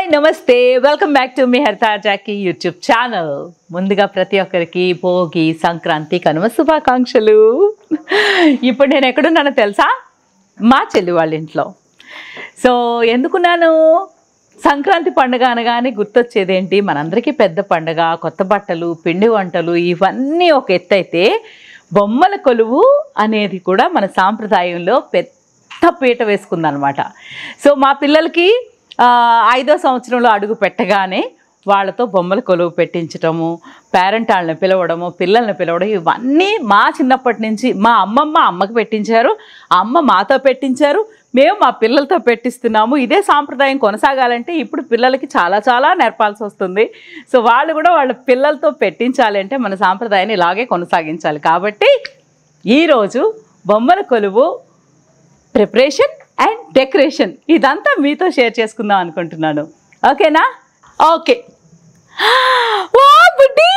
నమస్తే welcome back to మీ Haritha Jackie YouTube channel ముందుగా ప్రతి ఒక్కరికి భోగి సంక్రాంతి కనుమ శుభాకాంక్షలు ఇప్పుడు నేను ఎక్కడున్నానో తెలుసా మా చెల్లి వాళ్ళ ఇంట్లో సో ఎందుకున్నాను సంక్రాంతి పండుగ అనగానే గుర్తొచ్చేది ఏంటి మనందరికీ పెద్ద పండుగ కొత్త బట్టలు పిండి వంటలు ఇవన్నీ ఒక ఎత్తు అయితే బొమ్మల కొలువు అనేది కూడా మన సాంప్రదాయంలో పెద్ద పీట వేసుకుందనమాట సో మా పిల్లలకి ఆ, ఐదో సంవత్సరంలో అడుగు పెట్టగానే వాళ్ళతో బొమ్మల కొలువు పెట్టించటము పేరెంట్ వాళ్ళని పిలవడము పిల్లల్ని పిలవడం ఇవన్నీ మా చిన్నప్పటి నుంచి మా అమ్మమ్మ అమ్మకి పెట్టించారు అమ్మ మాతో పెట్టించారు మేము మా పిల్లలతో పెట్టిస్తున్నాము ఇదే సాంప్రదాయం కొనసాగాలంటే ఇప్పుడు పిల్లలకి చాలా చాలా నేర్పాల్సి వస్తుంది సో వాళ్ళు కూడా వాళ్ళ పిల్లలతో పెట్టించాలి అంటే మన సాంప్రదాయాన్ని ఇలాగే కొనసాగించాలి కాబట్టి ఈరోజు బొమ్మల కొలువు ప్రిపరేషన్ అండ్ డెకరేషన్ ఇదంతా మీతో షేర్ చేసుకుందాం అనుకుంటున్నాను ఓకేనా ఓకే వా బుడ్డి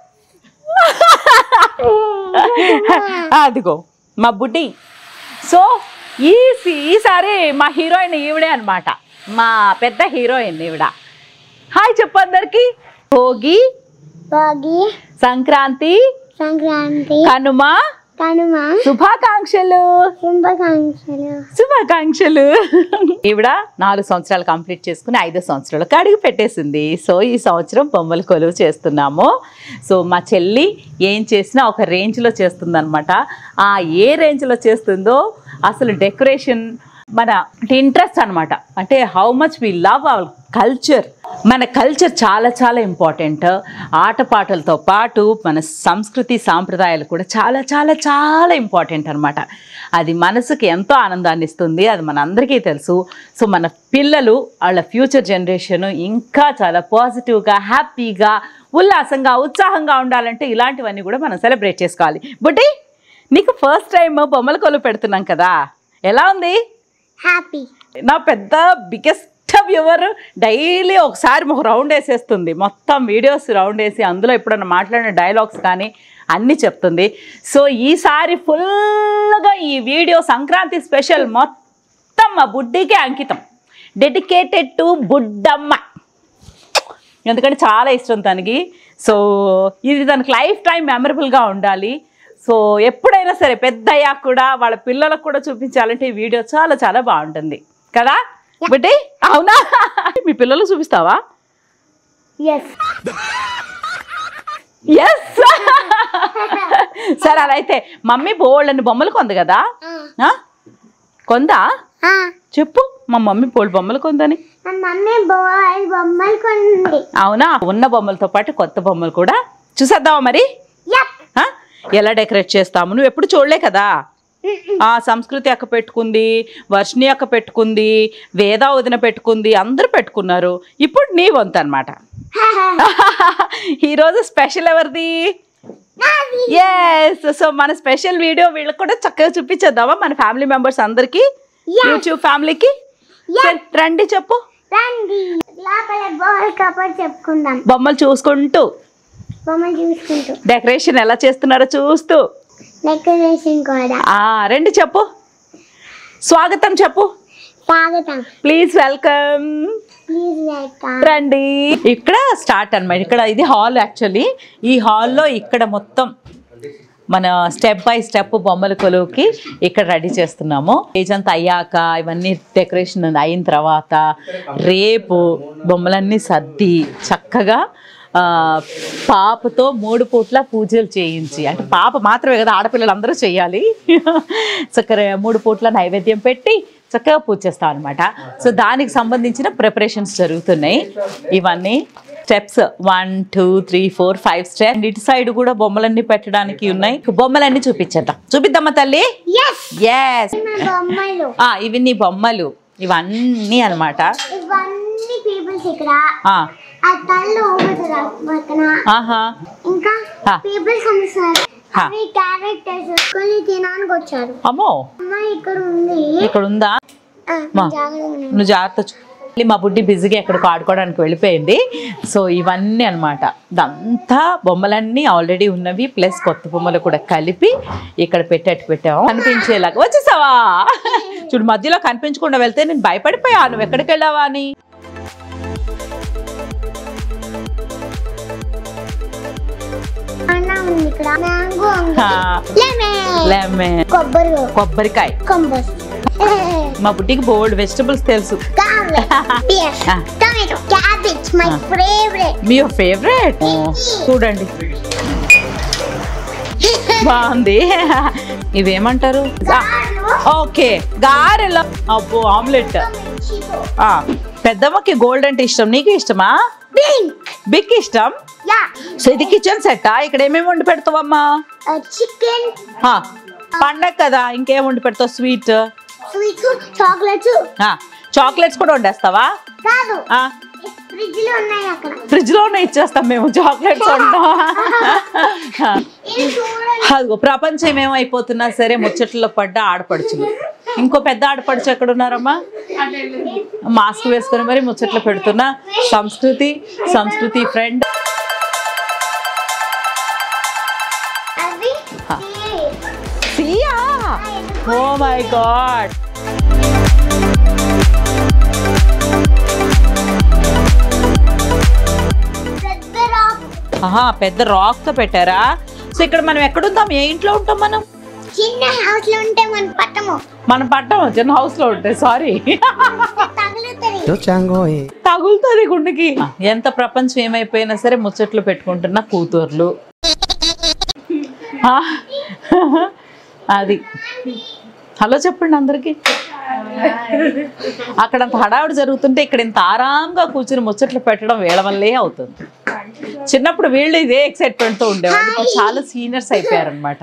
అదిగో మా బుడ్డి సో ఈ ఈసారి మా హీరోయిన్ ఈవిడే అనమాట మా పెద్ద హీరోయిన్ ఈవిడ హాయ్ చెప్పు అందరికి భోగి భోగి సంక్రాంతి సంక్రాంతి కనుమ కనుమ శుభాకాంక్షలు శుభాకాంక్షలు శుభాకాంక్షలు ఈవిడ నాలుగు సంవత్సరాలు కంప్లీట్ చేసుకుని ఐదో సంవత్సరాలకు అడుగు పెట్టేసింది సో ఈ సంవత్సరం బొమ్మల కొలువు చేస్తున్నాము సో మా చెల్లి ఏం చేసినా ఒక రేంజ్లో చేస్తుందన్నమాట ఆ ఏ రేంజ్లో చేస్తుందో అసలు డెకరేషన్ మన ఇంట్రెస్ట్ అన్నమాట అంటే how much we love our culture మన కల్చర్ చాలా చాలా ఇంపార్టెంట్ ఆటపాటలతో పాటు మన సంస్కృతి సాంప్రదాయాలు కూడా చాలా చాలా చాలా ఇంపార్టెంట్ అనమాట అది మనసుకి ఎంతో ఆనందాన్ని ఇస్తుంది అది మనందరికీ తెలుసు సో మన పిల్లలు వాళ్ళ ఫ్యూచర్ జనరేషన్ ఇంకా చాలా పాజిటివ్గా హ్యాపీగా ఉల్లాసంగా ఉత్సాహంగా ఉండాలంటే ఇలాంటివన్నీ కూడా మనం సెలబ్రేట్ చేసుకోవాలి బుడ్డి నీకు ఫస్ట్ టైం బొమ్మల కొలు పెడుతున్నాం కదా ఎలా ఉంది హ్యాపీ నా పెద్ద బిగ్గెస్ట్ వ్యూవర్ డైలీ ఒకసారి ఒక రౌండ్ వేసేస్తుంది మొత్తం వీడియోస్ రౌండ్ వేసి అందులో ఎప్పుడన్నా మాట్లాడిన డైలాగ్స్ కానీ అన్నీ చెప్తుంది సో ఈసారి ఫుల్గా ఈ వీడియో సంక్రాంతి స్పెషల్ మొత్తం మా బుడ్డికే అంకితం డెడికేటెడ్ టు బుడ్డమ్మ ఎందుకంటే చాలా ఇష్టం తనకి సో ఇది తనకి లైఫ్ టైం మెమరబుల్గా ఉండాలి సో ఎప్పుడైనా సరే పెద్ద అయ్యాక కూడా వాళ్ళ పిల్లలకు కూడా చూపించాలంటే ఈ వీడియో చాలా చాలా బాగుంటుంది కదా బుడ్డి అవునా మీ పిల్లలకు చూపిస్తావా ఎస్ ఎస్ సరే అలా అయితే మమ్మీ బోల్డని బొమ్మలు కొంది కదా ఆ? కొందా చెప్పు మా మమ్మీ బోల్డ్ బొమ్మలు కొందని మా మమ్మీ బాయ్ బొమ్మలు కొంది అవునా ఉన్న బొమ్మలతో పాటు కొత్త బొమ్మలు కూడా చూసేద్దామా మరి యప్ ఆ? ఎలా డెకరేట్ చేస్తాము నువ్వు ఎప్పుడు చూడలే కదా ఆ సంస్కృతి అక్క పెట్టుకుంది వర్షిణి అక్క పెట్టుకుంది వేదా వదిన పెట్టుకుంది అందరూ పెట్టుకున్నారు ఇప్పుడు నీ వంతు అనమాట ఈరోజు స్పెషల్ ఎవరిది ఎస్ సో మన స్పెషల్ వీడియో వీళ్ళకి కూడా చక్కగా చూపించేద్దామా మన ఫ్యామిలీ మెంబర్స్ అందరికి యూట్యూబ్ ఫ్యామిలీకి సరే, రండి చెప్పు రండి లోపల బాల్ కబర్ చెప్పుకుందాం బొమ్మలు చూసుకుంటూ బొమ్మలు చూసుకుంటూ డెకరేషన్ ఎలా చేస్తున్నారో చూస్తూ డెకరేషన్ కూడా ఆ రండి చెప్పు స్వాగతం చెప్పు స్వాగతం ప్లీజ్ వెల్కమ్ ప్లీజ్ వెల్కమ్ రండి ఇక్కడ స్టార్ట్ అన్నమాట ఇక్కడ ఇది హాల్ యాక్చువల్లీ ఈ హాల్లో ఇక్కడ మొత్తం మన స్టెప్ బై స్టెప్ బొమ్మల కొలువుకి ఇక్కడ రెడీ చేస్తున్నాము ఏజ్ అంతా అయ్యాక ఇవన్నీ డెకరేషన్ అయిన తర్వాత రేపు బొమ్మలన్నీ సర్ది చక్కగా ఆ, పాపతో మూడు పూట్ల పూజలు చేయించి అంటే పాప మాత్రమే కదా ఆడపిల్లలు అందరూ చేయాలి చక్కగా మూడు పూట్ల నైవేద్యం పెట్టి చక్కగా పూజ చేస్తాం అనమాట సో దానికి సంబంధించిన ప్రిపరేషన్స్ జరుగుతున్నాయి ఇవన్నీ steps one two three four five step ఇటు సైడ్ కూడా బొమ్మలన్నీ పెట్టడానికి ఉన్నాయి బొమ్మలన్నీ చూపించేద్దాం చూపిద్దామా తల్లి ఎస్ ఎస్ బొమ్మలు ఇవి నీ బొమ్మలు ఇవన్నీ అన్నమాట ఇవన్నీ పీపుల్స్ ఇక్కడ ఆ, ఆ తల్లు ఊగుతారు పక్కన ఆహా ఇంకా హా. పీపుల్స్ కనిపిస్తున్నారు హా. అవి క్యారెక్టర్స్ కొన్ని తినడానికి వచ్చారు అమ్మో అమ్మాయి ఇక్కడ ఉంది ఇక్కడ ఉందా ఆ, మా. జాగ్రత్తగా ఉండు. నువ్వు జాగ్రత్త చూ- మళ్ళీ మా బుడ్డి బిజీగా ఎక్కడికి ఆడుకోవడానికి వెళ్ళిపోయింది సో ఇవన్నీ అన్నమాట ఇదంతా బొమ్మలన్నీ ఆల్రెడీ ఉన్నవి ప్లస్ కొత్త బొమ్మలు కూడా కలిపి ఇక్కడ పెట్టేట్టు పెట్టాము కనిపించేలాగా వచ్చేసావా చూడు మధ్యలో కనిపించకుండా వెళ్తే నేను భయపడిపోయా నువ్వు ఎక్కడికి వెళ్ళావా అని ఉంది ఇక్కడ మ్యాంగో ఉంది ఆ, లెమన్ లెమన్ కొబ్బరి కొబ్బరికాయ కంబస్ మా బుడ్డికి బోల్డ్ వెజిటబుల్స్ తెలుసు ఆ. టొమాటో క్యాబేజ్ మై ఆ. ఫేవరెట్ మీ ఫేవరెట్ చూడండి బాగుంది ఇవేమంటారు ఓకే గారెల అబ్బో ఆమ్లెట్ ఆ, పెద్దమ్మకి గోల్డ్ అంటే ఇష్టం నీకు ఇష్టమా పింక్ బిగ్ ఇష్టం యా సో ఇది కిచెన్ సెట్టా ఇక్కడ ఏమేమి వండి పెడతావమ్మా చికెన్ ఆ, పండగ కదా ఇంకేం వండి పెడతావు స్వీట్ స్వీట్స్ చాక్లెట్స్ చాక్లెట్స్ కూడా వండేస్తావా కాదు ఆ, ఫ్రిడ్జ్ లో ఉన్నాయి అక్కడ ఫ్రిడ్జ్ లోనే ఇచ్చేస్తాం మేము చాక్లెట్స్ వండుతాం ఇది చూడండి అదిగో ప్రపంచం ఏమైపోతున్నా సరే ముచ్చట్లో పడ్డ ఆడపడుచులు ఇంకో పెద్ద ఆడపడుచు ఎక్కడ ఉన్నారమ్మా మాస్క్ వేసుకొని మరి ముచ్చట్లు పెడుతున్నా సంస్కృతి సంస్కృతి ఫ్రెండ్ అవి ఆ. సియా ఓ మై గాడ్ పెద్ద రాక్ ఆహా పెద్ద రాక్ తో పెట్టారా సో ఇక్కడ మనం ఎక్కడుంటాం ఏ ఇంట్లో ఉంటాం మనం చిన్న హౌస్ లో ఉంటే మన పట్టము మనం పట్టాం చిన్న హౌస్ లో ఉంటాయి సారీ తగులుతుంది Yo chango eh. తగులుతుంది గుండెకి ఎంత ప్రపంచం ఏమైపోయినా సరే ముచ్చట్లు పెట్టుకుంటున్న కూతుర్లు ఆ, అది హలో చెప్పండి అందరికి అక్కడ అంత హడావుడి జరుగుతుంటే ఇక్కడ ఇంత ఆరాంగా కూర్చుని ముచ్చట్లు పెట్టడం వీళ్ళ వల్లే అవుతుంది చిన్నప్పుడు వీళ్ళు ఇదే excitement తో ఉండేవాళ్ళు ఇప్పుడు చాలా సీనియర్స్ అయిపోయారనమాట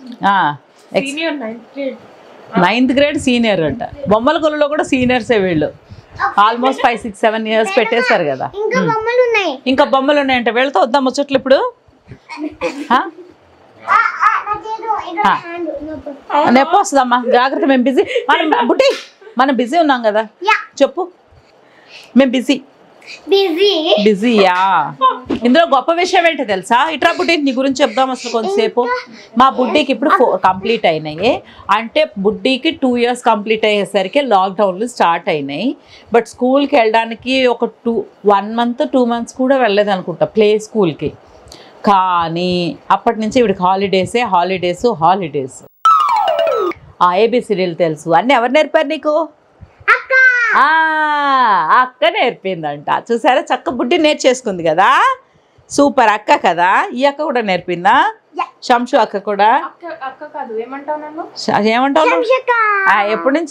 నైన్త్ గ్రేడ్ సీనియర్ అంట బొమ్మల కొలులో కూడా సీనియర్సే వీళ్ళు almost five six seven years పెట్టేశారు కదా ఇంకా బొమ్మలు ఉన్నాయి ఇంకా బొమ్మలు ఉన్నాయంట వెళ్తా వద్దాం ముచ్చట్లు ఇప్పుడు ఆ? ఆ, ఆ, నా చేతిలో ఇక్కడ ఆ. హ్యాండ్ నొప్పి. నొప్పి వస్తుందమ్మా జాగ్రత్త మేము బిజీ మనం బుట్టి మనం బిజీ ఉన్నాం కదా యా చెప్పు మేము బిజీ బిజీ బిజీయా ఇందులో గొప్ప విషయం ఏంటో తెలుసా ఇట్రా బుడ్డి నీ గురించి చెప్దాం అసలు కొంతసేపు మా బుడ్డికి ఇప్పుడు ఫోర్ కంప్లీట్ అయినాయి అంటే బుడ్డికి టూ ఇయర్స్ కంప్లీట్ అయ్యేసరికి లాక్డౌన్లు స్టార్ట్ అయినాయి బట్ స్కూల్కి వెళ్ళడానికి ఒక two one month two months కూడా వెళ్ళలేదు అనుకుంటా ప్లే స్కూల్కి కానీ అప్పటి నుంచి ఇవిడికి హాలిడేసే హాలిడేస్ హాలిడేస్ ఆ ఏబిసిడీలు తెలుసు అన్నీ ఎవరు నేర్పారు నీకు అక్క ఆ అక్క నేర్పిందంట చూసారా చక్క బుడ్డి నేర్చేసుకుంది కదా సూపర్ అక్క కదా ఈ అక్క కూడా నేర్పిందా Yeah. శంషు అక్క కూడా అక్క అక్క కాదు ఏమంటావు నన్ను శ- ఏమంటావు నువ్వు? శంషక ఆ, ఎప్పటి నుంచి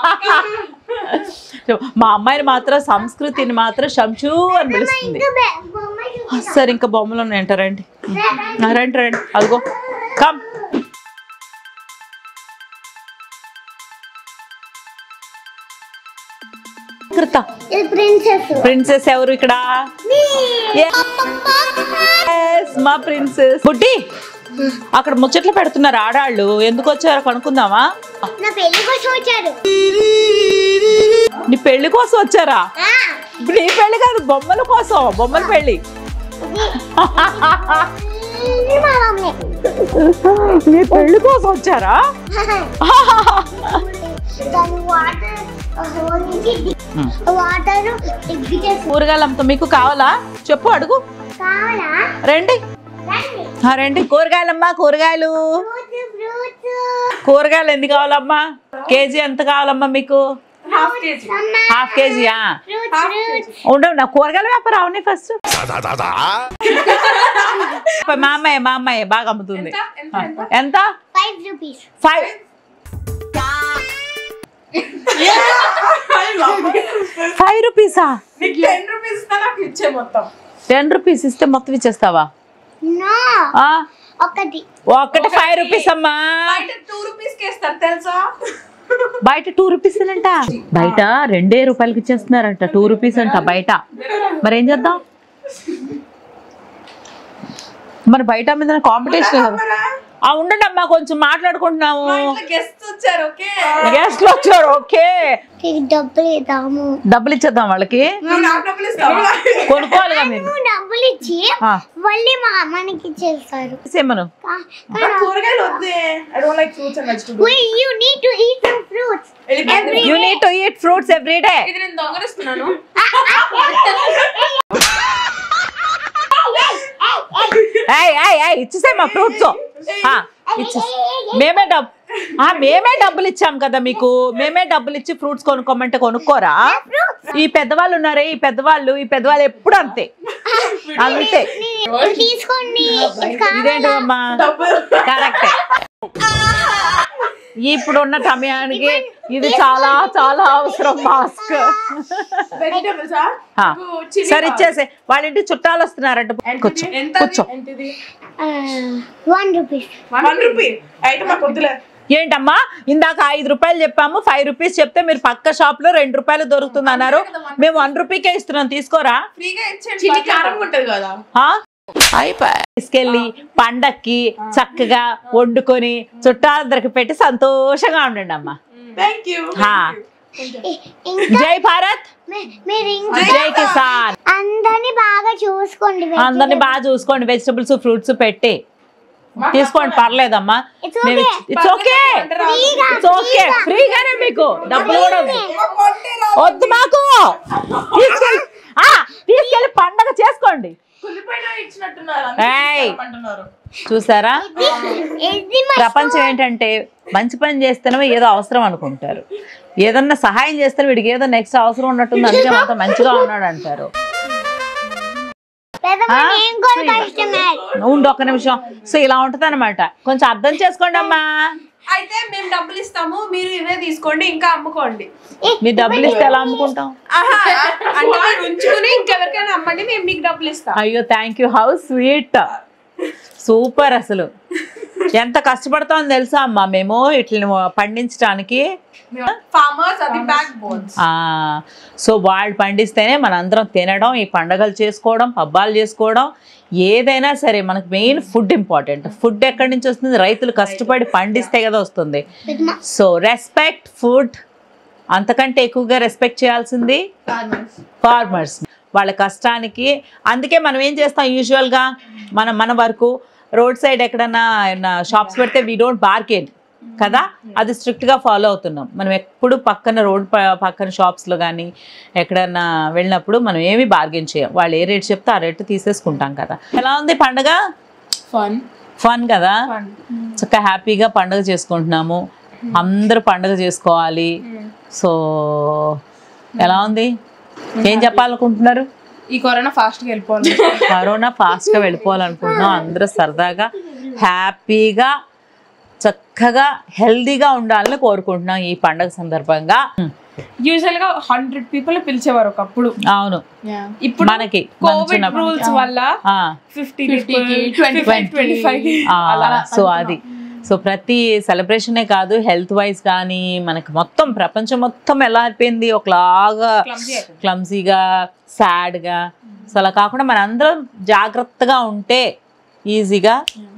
మా అమ్మాయిని మాత్రం సంస్కృతిని మాత్రం శంషు అని పిలుస్తుంది ఇంకా బె- బొమ్మ చూపిస్తా. సరే ఇంకా బొమ్మలు ఉన్నాయంట రండి ఆ, రండి రండి అదిగో కమ్ కృత ఇది ప్రిన్సెస్ ప్రిన్సెస్ ఎవరు ఇక్కడ Yes, మా ప్రిన్సెస్ బుడ్డి అక్కడ ముచ్చట్లు పెడుతున్నారు ఆడాళ్ళు ఎందుకు వచ్చారో కనుక్కుందామా నా పెళ్లి కోసం వచ్చాడు నీ పెళ్లి కోసం వచ్చారా ఆ, నీ పెళ్లి కాదు బొమ్మల కోసం బొమ్మల పెళ్లి ఇది మా మమ్మీ నీ పెళ్లి కోసం వచ్చారా దాని వాటర్ వాటర్ డిగ్రీ చేసి కూరగాయలు అమ్ముతా మీకు కావాలా చెప్పు అడుగు కావాలా రండి రండి ఆ, రండి కూరగాయలమ్మా కూరగాయలు ఫ్రూట్స్ ఫ్రూట్స్ కూరగాయలు ఎన్ని కావాలమ్మా కేజీ ఎంత కావాలమ్మా మీకు హాఫ్ కేజీ హాఫ్ కేజీయా ఫ్రూట్స్ ఫ్రూట్స్ ఉండవు నా కూరగాయల వ్యాపారం అవని ఫస్ట్ మా అమ్మాయి మా అమ్మాయి బాగా అమ్ముతుంది ఎంత ఎంత ఎంత ఫైవ్ రూపీస్ ఫైవ్ ఫైవ్ రూపీసా నీకు టెన్ రూపీస్ ఇస్తా నాకు ఇచ్చే మొత్తం టెన్ రూపీస్ ఇస్తే మొత్తం ఇచ్చేస్తావా నో ఆ, ఒకటి ఒక్కటి ఫైవ్ రూపీస్ అమ్మా బయట టూ రూపీస్ కి ఇస్తారు తెలుసా బయట టూ రూపీస్ అంట బయట రెండే రూపాయలకి ఇచ్చేస్తున్నారంట టూ రూపీస్ అంట బయట మరి ఏం చేద్దాం మరి బయట మీద కాంపిటీషన్ కదా ఆ ఉండండి అమ్మా కొంచెం మాట్లాడుకుంటున్నాము మా ఇంట్లో గెస్ట్ వచ్చారు ఓకే గెస్ట్లు వచ్చారు ఓకే నీకు డబ్బులు ఇద్దాము డబ్బులు ఇచ్చేద్దాం వాళ్ళకి నువ్వు నాకు డబ్బులు ఇస్తావా కొనుక్కోవాలిగా మీరు నువ్వు డబ్బులు ఇచ్చి ఆ, మళ్ళీ మా అమ్మనికి ఇచ్చేస్తారు ఇచ్చేయమను కా- నాకు కూరగాయలు వద్దే I don't like fruits and vegetables Wait, you need to eat some fruits. వెళ్ళిపోయింది you need to eat fruits every day ఇది నేను దొంగలిస్తున్నాను ఏయ్ ఏయ్ ఏయ్ ఏయ్ ఇచ్చేసాయి మా ఫ్రూట్స్ ఇచ్చే మేమే డబ్బు ఆ, మేమే డబ్బులు ఇచ్చాం కదా మీకు మేమే డబ్బులు ఇచ్చి ఫ్రూట్స్ కొనుక్కోమంటే కొనుక్కోరా ఈ పెద్దవాళ్ళు ఉన్నారే ఈ పెద్దవాళ్ళు ఈ పెద్దవాళ్ళు ఎప్పుడు అంతే అంతే ఇది తీసుకోండి ఇది కావాలా? ఇదేంటమ్మా కరెక్టే ఇప్పుడు ఉన్న సమయానికి ఇది చాలా చాలా అవసరం మాస్క్ వెజిటేబుల్స్ సరే ఇచ్చేసే వాళ్ళ ఇంటి చుట్టాలు వస్తున్నారంట కూర్చో ఎంత కూర్చో ఎంతది ఆ, వన్ రూపీస్ వన్ రూపీ అయితే మాకు వద్దులే ఏంటమ్మా ఇందాక ఐదు రూపాయలు చెప్పాము ఫైవ్ రూపీస్ చెప్తే మీరు పక్క షాప్ లో రెండు రూపాయలు దొరుకుతుంది అన్నారు మేము వన్ రూపీకే ఇస్తున్నాం తీసుకోరా ఫ్రీగా ఇచ్చేయండి చిన్ని కారం ఉంటది కదా ఆ? తీసుకెళ్ళి పండక్కి చక్కగా వండుకొని చుట్టాలందరికి పెట్టి సంతోషంగా ఉండండి అమ్మా థ్యాంక్ యూ హా. ఇంకా జై భారత్ మీ- మీరు ఇంకా జై కిసాన్ అందరిని బాగా చూసుకోండి అందరిని బాగా చూసుకోండి వెజిటబుల్స్ ఫ్రూట్స్ పెట్టి తీసుకోండి పర్లేదమ్మా It's okay. It's okay it's okay ఫ్రీగానే మీకు డబ్బులు కూడా వద్దు. వద్దు మాకు తీసుకెళ్ళి ఆ, తీసుకెళ్ళి పండగ చేసుకోండి కులిపోయిన ఇచ్చినట్టున్నారు ఏయ్. అందుకే అంటున్నారు చూసారా ఇది మా ప్రపంచం ఏంటంటే మంచి పని చేస్తేనే ఏదో అవసరం అనుకుంటారు ఏదన్నా సహాయం చేస్తే వీడికి ఏదో నెక్స్ట్ అవసరం ఉన్నట్టుంది అందుకే మాతో మంచిగా ఉన్నాడు అంటారు పెద్దమ్మ ఆ? నేను కూడా కస్టమర్ ఉండు ఒక్క నిమిషం సో ఇలా ఉంటది అనమాట కొంచెం అర్థం చేసుకోండి అమ్మా అయితే మేము డబ్బులు ఇస్తాము మీరు ఇవే తీసుకోండి ఇంకా అమ్ముకోండి మీ డబ్బులు ఇస్తే ఎలా అమ్ముకుంటాం ఆహా, అంటే మీరు ఉంచుకుని ఇంకెవరికైనా అమ్మండి మేము మీకు డబ్బులు ఇస్తాం అయ్యో thank you how sweet super అసలు ఎంత కష్టపడతామో తెలుసా అమ్మా మేము ఇట్లా పండించడానికి ఫార్మర్స్ అది బ్యాక్ బోన్స్ ఆ, సో వాళ్ళు పండిస్తేనే మనందరం తినడం ఈ పండగలు చేసుకోవడం పబ్బాలు చేసుకోవడం ఏదైనా సరే మనకు మెయిన్ ఫుడ్ ఇంపార్టెంట్ ఫుడ్ ఎక్కడి నుంచి వస్తుంది రైతులు కష్టపడి పండిస్తే కదా వస్తుంది పెద్దమ్మ సో రెస్పెక్ట్ ఫుడ్ అంతకంటే ఎక్కువగా రెస్పెక్ట్ చేయాల్సింది ఫార్మర్స్ వాళ్ళ కష్టానికి అందుకే మనం ఏం చేస్తాం యూజువల్గా మన మన వరకు రోడ్ సైడ్ ఎక్కడన్నా షాప్స్ పెడితే వీ డోంట్ బార్గెన్ కదా అది స్ట్రిక్ట్గా ఫాలో అవుతున్నాం మనం ఎప్పుడు పక్కన రోడ్ పక్కన షాప్స్లో కానీ ఎక్కడన్నా వెళ్ళినప్పుడు మనం ఏమీ బార్గెన్ చేయం వాళ్ళు ఏ రేట్ చెప్తే ఆ రేట్ తీసేసుకుంటాం కదా ఎలా ఉంది పండగ ఫన్ ఫన్ కదా ఫన్ చక్కగా హ్యాపీగా పండుగ చేసుకుంటున్నాము అందరూ పండుగ చేసుకోవాలి సో ఎలా ఉంది ఏం చెప్పాలనుకుంటున్నారు ఈ కరోనా ఫాస్ట్ గా వెళ్ళిపోవాలి కరోనా ఫాస్ట్గా వెళ్ళిపోవాలనుకుంటున్నాం అందరూ సరదాగా హ్యాపీగా చక్కగా హెల్దీగా ఉండాలని కోరుకుంటున్నాం ఈ పండగ సందర్భంగా యూజువల్ గా హండ్రెడ్ పీపుల్ పిలిచేవారు ఒకప్పుడు అవును ఇప్పుడు మనకి కోవిడ్ మంచినప్పుడు. రూల్స్ వల్ల ఆ, fifty twenty five twenty five ఆ, సో అది సో ప్రతి సెలబ్రేషనే కాదు హెల్త్ వైజ్ కానీ మనకి మొత్తం ప్రపంచం మొత్తం ఎలా అయిపోయింది ఒకలాగా Clumsy అయిపోయింది. క్లమ్సీగా సాడ్గా సో అలా కాకుండా మన అందరం జాగ్రత్తగా ఉంటే ఈజీగా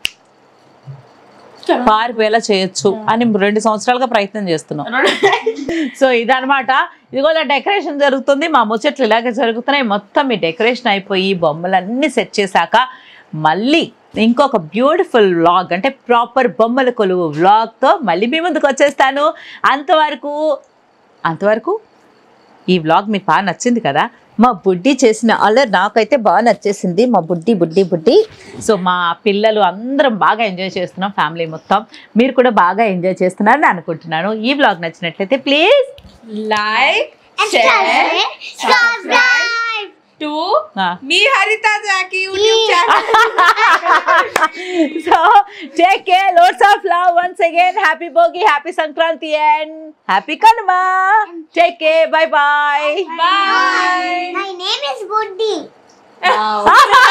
పారిపోయేలా చేయొచ్చు అని రెండు సంవత్సరాలుగా ప్రయత్నం చేస్తున్నాం సో ఇదనమాట ఇదిగో ఇలా డెకరేషన్ జరుగుతుంది మా ముచ్చట్లు ఇలాగే జరుగుతున్నాయి మొత్తం ఈ డెకరేషన్ అయిపోయి బొమ్మలన్నీ సెట్ చేశాక మళ్ళీ ఇంకొక బ్యూటిఫుల్ వ్లాగ్ అంటే ప్రాపర్ బొమ్మల కొలువు వ్లాగ్తో మళ్ళీ మీ ముందుకు వచ్చేస్తాను అంతవరకు అంతవరకు ఈ వ్లాగ్ మీకు బాగా నచ్చింది కదా మా బుడ్డి చేసిన అల్లరి నాకైతే బాగా నచ్చేసింది మా బుడ్డి బుడ్డి బుడ్డి సో మా పిల్లలు అందరం బాగా ఎంజాయ్ చేస్తున్నాం ఫ్యామిలీ మొత్తం మీరు కూడా బాగా ఎంజాయ్ చేస్తున్నారని అనుకుంటున్నాను ఈ వ్లాగ్ నచ్చినట్లయితే please like share subscribe to మీ Haritha Jackie YouTube channel so take care lots of love once again happy Bhogi happy Sankranti and happy Kanuma take care bye bye bye my name is Buddi Bye.